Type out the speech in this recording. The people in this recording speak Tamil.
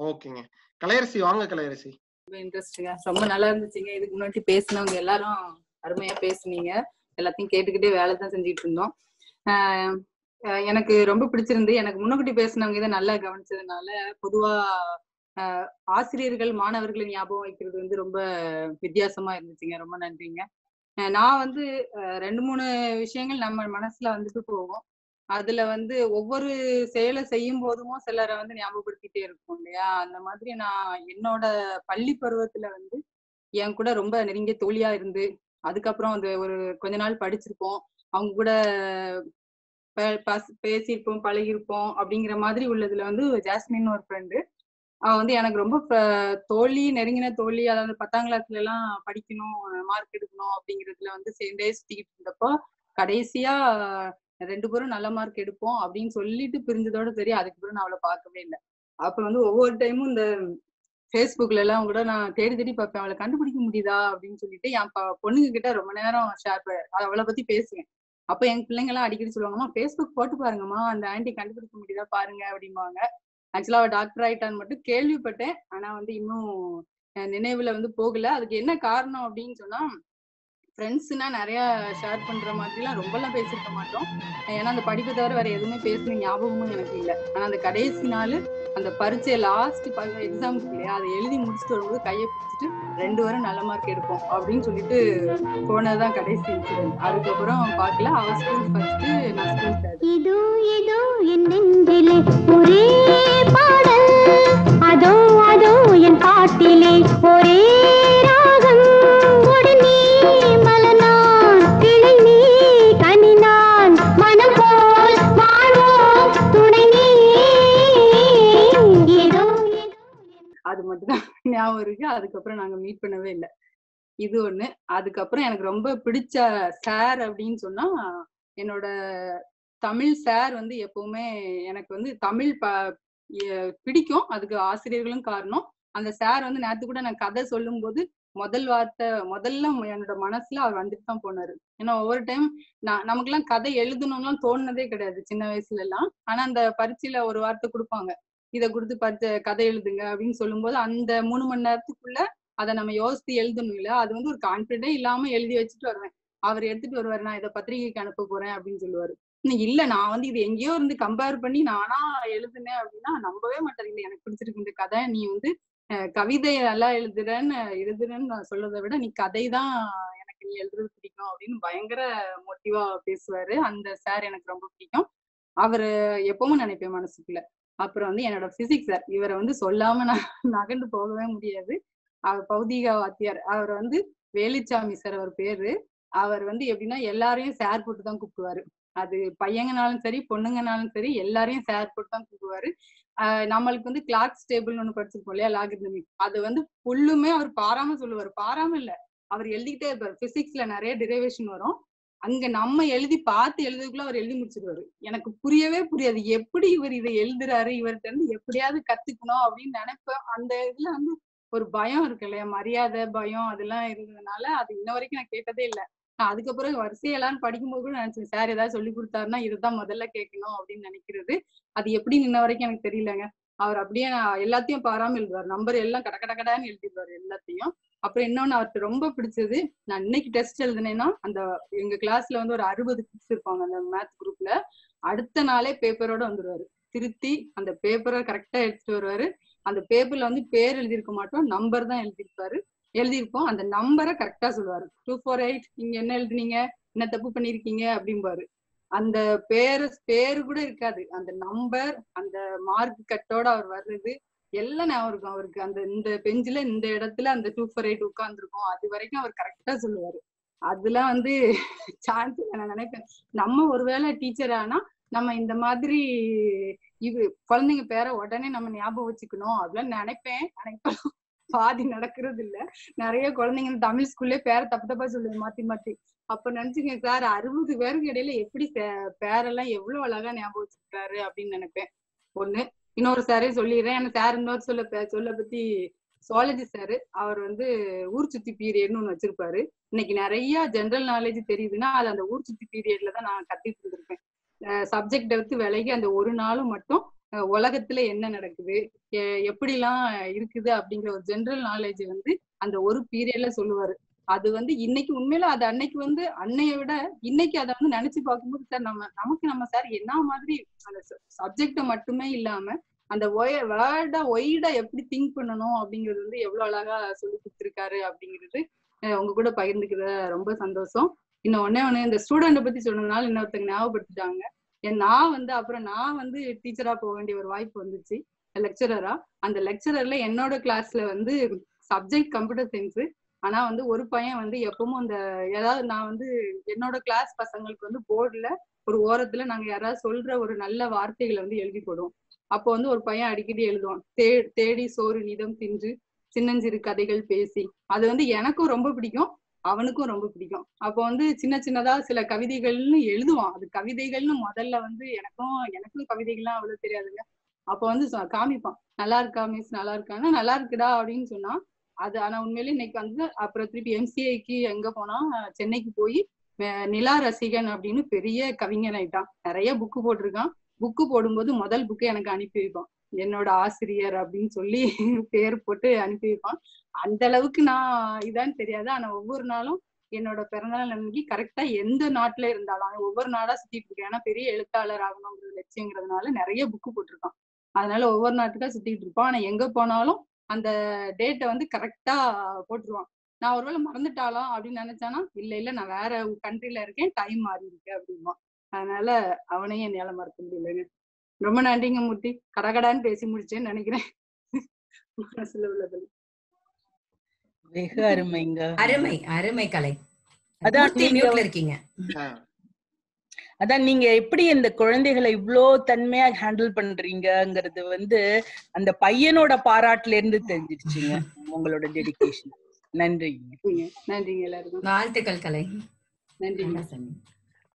ஓகேங்க கலையரசி வாங்க கலையரசி ரொம்ப இன்ட்ரெஸ்டிங்க ரொம்ப நல்லா இருந்துச்சுங்க இதுக்கு முன்னாடி பேசினவங்க எல்லாரும் அருமையா பேசுனீங்க எல்லாத்தையும் கேட்டுக்கிட்டே வேலை தான் செஞ்சுட்டு இருந்தோம் ஆஹ் ஆஹ் எனக்கு ரொம்ப பிடிச்சிருந்து எனக்கு முன்னக்கூட்டி பேசினவங்க இதை நல்லா கவனிச்சதுனால பொதுவா ஆஹ் ஆசிரியர்கள் மாணவர்களை ஞாபகம் வைக்கிறது வந்து ரொம்ப வித்தியாசமா இருந்துச்சுங்க ரொம்ப நன்றிங்க ஆஹ் நான் வந்து ஆஹ் ரெண்டு மூணு விஷயங்கள் நம்ம மனசுல வந்துட்டு போகும் அதுல வந்து ஒவ்வொரு செயலை செய்யும் போதும் சிலரை வந்து ஞாபகப்படுத்திட்டே இருக்கும் இல்லையா அந்த மாதிரி நான் என்னோட பள்ளி பருவத்துல வந்து என் கூட ரொம்ப நெருங்கிய தோழியா இருந்து அதுக்கப்புறம் அந்த ஒரு கொஞ்ச நாள் படிச்சிருப்போம் அவங்க கூட பே- பஸ்- பேசியிருப்போம் பழகியிருப்போம் அப்படிங்கிற மாதிரி உள்ளதுல வந்து ஜாஸ்மின் ஒரு ஃப்ரெண்டு அவ வந்து எனக்கு ரொம்ப ப- தோழி நெருங்கின தோழி அதாவது பத்தாம் கிளாஸ்ல எல்லாம் படிக்கணும் மார்க் எடுக்கணும் அப்படிங்கிறதுல வந்து சேர்ந்தே சுத்திக்கிட்டு இருந்தப்போ கடைசியா ரெண்டு பேரும் நல்ல மார்க் எடுப்போம் அப்படின்னு சொல்லிட்டு பிரிஞ்சதோட சரி அதுக்கு பிறகு நான் அவளை பார்க்கவே இல்லை அப்ப வந்து ஒவ்வொரு டைமும் இந்த ஃபேஸ்புக்ல எல்லாம் கூட நான் தேடி தேடி பார்ப்பேன் அவளை கண்டுபிடிக்க முடியுதா அப்படின்னு சொல்லிட்டு என் ப- பொண்ணுங்க கிட்ட ரொம்ப நேரம் ஷேர் அவளை பத்தி பேசுவேன் அப்ப எங்க பிள்ளைங்க எல்லாம் அடிக்கடி சொல்லுவாங்கம்மா ஃபேஸ்புக் போட்டு பாருங்கம்மா அந்த ஆன்ட்டி கண்டுபிடிக்க முடியுதா பாருங்க அப்படிம்பாங்க ஆக்சுவலா அவ டாக்டர் ஆயிட்டான்னு மட்டும் கேள்விப்பட்டேன் ஆனா வந்து இன்னும் என் நினைவுல வந்து போகல அதுக்கு என்ன காரணம் அப்படின்னு சொன்னா ஃப்ரெண்ட்ஸ்னா நிறைய ஷேர் பண்ற மாதிரிலாம் ரொம்பலாம் பேசிருக்க மாட்டோம் ஏன்னா அந்த படிப்பை தவிர வேற எதுவுமே பேசுன ஞாபகமும் எனக்கு இல்லை ஆனா அந்த கடைசி நாள் அந்த பரீட்சை லாஸ்ட் எக்ஸாம் இல்லையா அதை எழுதி முடிச்சுட்டு வரும்போது கையை பிடிச்சிட்டு ரெண்டு வாரம் நல்ல மார்க் எடுப்போம் அப்படின்னு சொல்லிட்டு போனதுதான் கடைசி இன்சிடென்ட் அதுக்கப்புறம் பார்க்கல அவ ஸ்கூல் ஃபர்ஸ்ட் நான் ஸ்கூல் தேர்ட் இதோ இதோ என் நெஞ்சிலே ஒரே பாடல் அதோ அதோ என் பாட்டிலே ஒரே ராகம் கொடி நீ மலனான் கிளை நீ கனினான் மனம் போல் வாழ்வோம் துணை நீ ஏதோ ஏதோ அது மட்டும்தான் ஞாபகம் இருக்கு அதுக்கப்புறம் நாங்க மீட் பண்ணவே இல்லை இது ஒண்ணு அதுக்கப்புறம் எனக்கு ரொம்ப பிடிச்ச சார் அப்படின்னு சொன்னா என்னோட தமிழ் சார் வந்து எப்பவுமே எனக்கு வந்து தமிழ் ப எ- பிடிக்கும் அதுக்கு ஆசிரியர்களும் காரணம் அந்த சார் வந்து நேத்து கூட நான் கதை சொல்லும்போது முதல் வார்த்தை முதல்ல என்னோட மனசுல அவர் வந்துட்டு தான் போனாரு ஏன்னா ஒவ்வொரு டைம் நான் நமக்கெல்லாம் கதை எழுதணும்லாம் தோணுனதே கிடையாது சின்ன வயசுல எல்லாம் ஆனா அந்த பரீட்சையில ஒரு வார்த்தை கொடுப்பாங்க இதை கொடுத்து பரிச்சை கதை எழுதுங்க அப்படின்னு சொல்லும்போது அந்த மூணு மணி நேரத்துக்குள்ள அதை நம்ம யோசித்து எழுதணும் இல்ல அது வந்து ஒரு கான்பிடண்டே இல்லாம எழுதி வச்சுட்டு வருவேன் அவர் எடுத்துட்டு வருவாரு நான் இதை பத்திரிகைக்கு அனுப்ப போறேன் அப்படின்னு சொல்லுவாரு இன்னும் இல்ல நான் வந்து இது எங்கேயோ இருந்து கம்பேர் பண்ணி நானா எழுதுனேன் அப்படின்னா நம்பவே மாட்டேன் இல்ல எனக்கு பிடிச்சிருக்கு இந்த கதை நீ வந்து அஹ், கவிதை நல்லா எழுதுறேன்னு எழுதுறேன்னு நான் சொல்றதை விட நீ கதை தான் எனக்கு நீ எழுதுறது பிடிக்கும் அப்படின்னு பயங்கர மோட்டிவா பேசுவாரு அந்த சார் எனக்கு ரொம்ப பிடிக்கும் அவரு எப்பவும் நினைப்பேன் மனசுக்குள்ள அப்புறம் வந்து என்னோட பிசிக்ஸ் சார் இவரை வந்து சொல்லாம நான் நகண்டு போகவே முடியாது அவர் பௌதிக வாத்தியார் அவர் வந்து வேலுச்சாமி சார் அவர் பேரு அவர் வந்து எப்படின்னா எல்லாரையும் சார் போட்டு தான் கூப்பிடுவாரு அது பையங்கனாலும் சரி பொண்ணுங்கனாலும் சரி எல்லாரையும் சார் போட்டு தான் கூப்பிடுவாரு ஆஹ் நம்மளுக்கு வந்து கிளாக்ஸ் டேபிள்னு ஒண்ணு படிச்சிருப்போம் இல்லையா லாகிர்தமிக் அது வந்து ஃபுல்லுமே அவர் பாராம சொல்லுவார் பாராம இல்ல அவர் எழுதிக்கிட்டே இருப்பாரு பிசிக்ஸ்ல நிறைய டிரைவேஷன் வரும் அங்க நம்ம எழுதி பார்த்து எழுதுக்குள்ள அவர் எழுதி முடிச்சிருவாரு எனக்கு புரியவே புரியாது எப்படி இவர் இதை எழுதுறாரு இவர்கிட்ட இருந்து எப்படியாவது கத்துக்கணும் அப்படின்னு நினைப்பேன் அந்த இதுல வந்து ஒரு பயம் இருக்கு இல்லையா மரியாதை பயம் அதெல்லாம் இருந்ததுனால அது இன்ன வரைக்கும் நான் கேட்டதே இல்லை நான் அதுக்கப்புறம் வரிசையெல்லாம் படிக்கும்போது கூட நினைச்சேன் சார் ஏதாவது சொல்லி கொடுத்தாருன்னா இதுதான் முதல்ல கேட்கணும் அப்படின்னு நினைக்கிறது அது எப்படி நின்ன வரைக்கும் எனக்கு தெரியலங்க அவர் அப்படியே நான் எல்லாத்தையும் பாராம எழுதுவார் நம்பர் எல்லாம் கட கட கடன்னு எழுதிடுவார் எல்லாத்தையும் அப்புறம் இன்னொன்னு அவருக்கு ரொம்ப பிடிச்சது நான் இன்னைக்கு டெஸ்ட் எழுதுனேன்னா அந்த எங்க கிளாஸ்ல வந்து ஒரு அறுபது கிட்ஸ் இருப்பாங்க அந்த மேத்ஸ் குரூப்ல அடுத்த நாளே பேப்பரோட வந்துருவாரு திருத்தி அந்த பேப்பரை கரெக்டா எடுத்துட்டு வருவாரு அந்த பேப்பர்ல வந்து பேர் எழுதியிருக்க மாட்டோம் நம்பர் தான் எழுதியிருப்பாரு எழுதியிருப்போம் அந்த நம்பரை கரெக்டா சொல்லுவாரு டூ ஃபோர் எயிட் நீங்க என்ன எழுதுனீங்க என்ன தப்பு பண்ணிருக்கீங்க அப்படிம்பாரு அந்த பேரு பேரு கூட இருக்காது அந்த நம்பர் அந்த மார்க் கட்டோட அவர் வர்றது எல்லாம் ஞாபகம் இருக்கும் அவருக்கு அந்த இந்த பெஞ்சில இந்த இடத்துல அந்த டூ ஃபோர் எயிட் உட்காந்துருக்கும் அது வரைக்கும் அவர் கரெக்டா சொல்லுவாரு அதெல்லாம் வந்து சான்ஸ் நான் நினைப்பேன் நம்ம ஒருவேளை டீச்சர் ஆனா நம்ம இந்த மாதிரி இது குழந்தைங்க பேரை உடனே நம்ம ஞாபகம் வச்சுக்கணும் அதெல்லாம் நினைப்பேன் நினைப்பேன் பாதி நடக்கிறது இல்ல நிறைய குழந்தைங்க தமிழ் ஸ்கூல்லே பேரை தப்பு தப்பா சொல்லுவேன் மாத்தி மாத்தி அப்ப நினைச்சுங்க சார் அறுபது பேருக்கு இடையில எப்படி பே- பேரெல்லாம் எவ்வளவு அழகா ஞாபகம் வச்சிருக்காரு அப்படின்னு நினைப்பேன் ஒண்ணு இன்னொரு சாரே சொல்லிடுறேன் ஏன்னா சார் இன்னொரு சொல்ல பே- சொல்ல பத்தி சுவாலஜி சார் அவர் வந்து ஊர் சுத்தி பீரியட்னு ஒண்ணு வச்சிருப்பாரு இன்னைக்கு நிறைய ஜெனரல் நாலேஜ் தெரியுதுன்னா அது அந்த ஊர் சுத்தி பீரியட்ல தான் நான் கத்திட்டு இருந்திருப்பேன் சப்ஜெக்ட வந்து விலகி அந்த ஒரு நாளும் மட்டும் அஹ் உலகத்துல என்ன நடக்குது எ- எப்படிலாம் இருக்குது அப்படிங்கிற ஒரு ஜெனரல் நாலேஜ் வந்து அந்த ஒரு பீரியட்ல சொல்லுவாரு அது வந்து இன்னைக்கு உண்மையில அது அன்னைக்கு வந்து அன்னைய விட இன்னைக்கு அதை வந்து நினைச்சு பார்க்கும்போது சார் நம்ம நமக்கு நம்ம சார் என்ன மாதிரி அந்த சப்ஜெக்ட மட்டுமே இல்லாம அந்த வேர்டா ஒய்டா எப்படி திங்க் பண்ணணும் அப்படிங்கிறது வந்து எவ்வளவு அழகா சொல்லி கொடுத்திருக்காரு அப்படிங்கிறது அஹ் உங்க கூட பகிர்ந்துக்கிறத ரொம்ப சந்தோஷம் இன்னும் ஒன்னே ஒண்ணு இந்த ஸ்டூடெண்ட பத்தி சொன்னதுனால இன்னொருத்தங்க ஞாபகப்படுத்திட்டாங்க ஏன் நான் வந்து அப்புறம் நான் வந்து டீச்சரா போக வேண்டிய ஒரு வாய்ப்பு வந்துச்சு லெக்சரரா அந்த லெக்சரர்ல என்னோட கிளாஸ்ல வந்து சப்ஜெக்ட் கம்ப்யூட்டர் சயின்ஸ் ஆனா வந்து ஒரு பையன் வந்து எப்பவும் அந்த ஏதாவது நான் வந்து என்னோட கிளாஸ் பசங்களுக்கு வந்து போர்டுல ஒரு ஓரத்துல நாங்க யாராவது சொல்ற ஒரு நல்ல வார்த்தைகளை வந்து எழுதி போடுவோம் அப்போ வந்து ஒரு பையன் அடிக்கடி எழுதுவான் தே தேடி சோறு நிதம் தின்று சின்னஞ்சிறு கதைகள் பேசி அது வந்து எனக்கும் ரொம்ப பிடிக்கும் அவனுக்கும் ரொம்ப பிடிக்கும் அப்போ வந்து சின்ன சின்னதா சில கவிதைகள்னு எழுதுவான் அது கவிதைகள்னு முதல்ல வந்து எனக்கும் எனக்கும் கவிதைகள்லாம் அவ்வளவு தெரியாதுங்க அப்போ வந்து சொ- காமிப்பான் நல்லா இருக்கா மிஸ் நல்லா இருக்கான்னா நல்லா இருக்குடா அப்படின்னு சொன்னா அது ஆனா உண்மையிலே இன்னைக்கு வந்து அப்புறம் திருப்பி எம்சிஐக்கு எங்க போனா சென்னைக்கு போய் அஹ் நிலா ரசிகன் அப்படின்னு பெரிய கவிஞன் ஆயிட்டான் நிறைய புக்கு போட்டிருக்கான் புக்கு போடும்போது முதல் புக்கு எனக்கு அனுப்பி வைப்பான் என்னோட ஆசிரியர் அப்படின்னு சொல்லி பேர் போட்டு அனுப்பி வைப்பான் அந்த அளவுக்கு நான் இதான்னு தெரியாது ஆனா ஒவ்வொரு நாளும் என்னோட பிறந்தநாள் அன்னைக்கு கரெக்டா எந்த நாட்டுல இருந்தாலும் அவன் ஒவ்வொரு நாடா சுத்திட்டு இருக்கேன் ஏன்னா பெரிய எழுத்தாளர் ஆகணுங்கிறது லட்சியங்கிறதுனால நிறைய புக்கு போட்டிருக்கான் அதனால ஒவ்வொரு நாட்டுக்கா சுத்திட்டு இருப்பான் ஆனா எங்க போனாலும் அந்த டேட்டை வந்து கரெக்டா போட்டுருவான் நான் ஒருவேளை மறந்துட்டாலாம் அப்படின்னு நினைச்சானா இல்ல இல்ல நான் வேற கண்ட்ரில இருக்கேன் டைம் மாறி இருக்கு அப்படின்பான் அதனால அவனையும் என்னால மறக்க முடியலங்க ரொம்ப நன்றிங்க மூர்த்தி கடகடான்னு பேசி முடிச்சேன்னு நினைக்கிறேன் மனசுல உள்ளது வெகு அருமைங்க அருமை அருமை கலை அதான் மூர்த்தி நீங்க- மியூட்ல இருக்கீங்க ஆஹ் அதான் நீங்க எப்படி இந்த குழந்தைகளை இவ்ளோ தன்மையா ஹேண்டில் பண்றீங்கங்கிறது வந்து அந்த பையனோட பாராட்டுல இருந்து தெரிஞ்சிருச்சுங்க உங்களோட டெடிகேஷன் நன்றிங்க நன்றிங்க நன்றிங்க எல்லாருக்கும் வாழ்த்துக்கள் கலை நன்றிங்க நல்லா சொன்னீங்க